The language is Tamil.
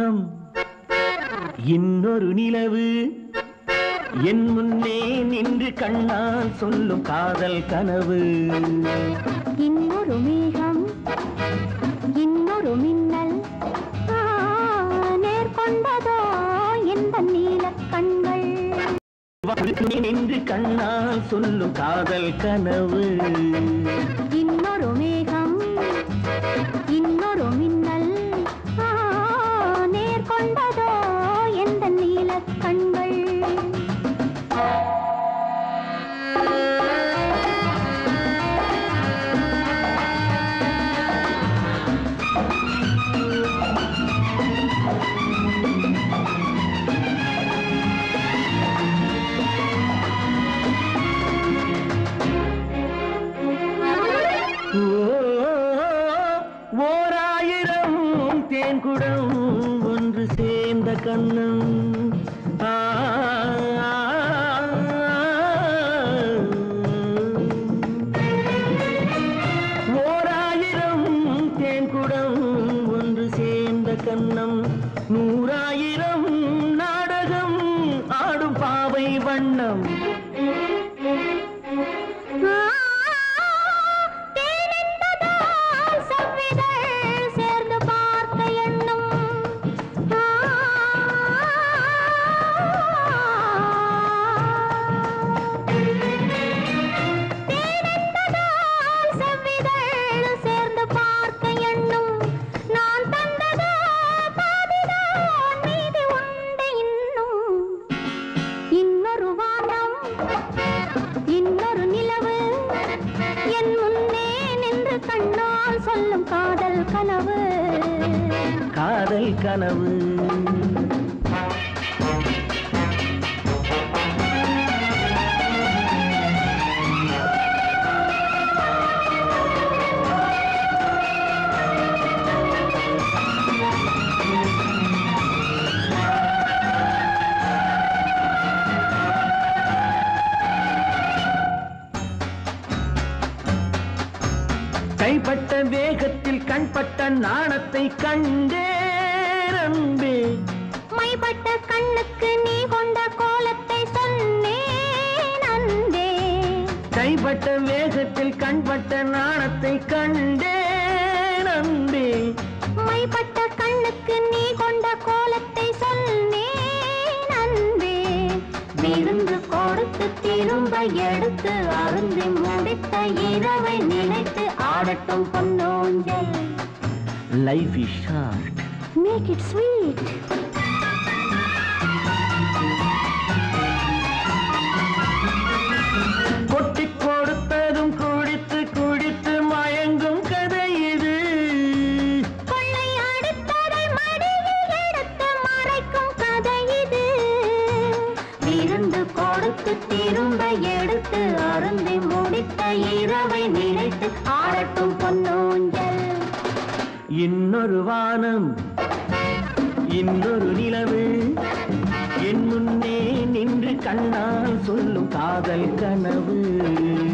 மேகம் இன்னொரு நிலவு என் முன்னே நின்று கண்ணால் சொல்லும் காதல் கனவு இன்னொரு மேகம் இன்னொரு மின்னல் ஆ, நேர்கொண்டதோ இந்த நீலக் கண்கள் நின்று கண்ணால் சொல்லும் காதல் கனவு இன்னொரு மேகம் இன்னொரு மின்னல் ஆ, நேர்கொண்டதோ இந்த நீலக் கண்கள் ஓ, ஓராயிரம் தேன்குடம் ஒன்று சேர்ந்த கண்ணம் ஆ, ஓராயிரம் தேன்குடம் ஒன்று சேர்ந்த கண்ணம் நூறாயிரம் நாடகம் ஆடும் பாவை வண்ணம் தேனென்பதால் செவ்விதழ் சேர்ந்து பார்த்த எண்ணம் ஆ, தேனென்பதால் செவ்விதழ் சேர்ந்து பார்த்த எண்ணம் நான் தந்ததோ பாதிதான் மீதி உண்டு இன்னும் இன்னொரு வானம் இன்னொரு நிலவு என் முன்னே நின்று கண்ணால் சொல்லும் காதல் கனவு காதல் கனவு கைப்பட்ட வேகத்தில் கண்பட்ட நாணத்தை கண்டேன் அன்பே மைப்பட்ட கண்ணுக்கு நீ கொண்ட கோலத்தை சொன்னேன் அன்பே கைப்பட்ட வேகத்தில் கண்பட்ட நாணத்தை கண்டேன் அன்பே மைப்பட்ட கண்ணுக்கு நீ கொண்ட கோலத்தை சொன்னேன் அன்பே விருந்து கொடுத்து திரும்ப எடுத்து அருந்தி முடித்த இரவை நினைத்து ஆடட்டும் பொன்னோஞ்சல் life is short make it sweet கொட்டி கொடுத்ததும் குடித்து குடித்து மயங்கும் கதை இது கொள்ளை அடித்ததை மடியில் எடுத்து மறைக்கும் கதை இது விருந்து கொடுத்து திரும்ப எடுத்து அருந்தி முடித்த இரவை நினைத்து ஆடட்டும் பொன்னூஞ்சல் இன்னொரு வானம் இன்னொரு நிலவு என் முன்னே நின்று கண்ணால் சொல்லும் காதல் கனவு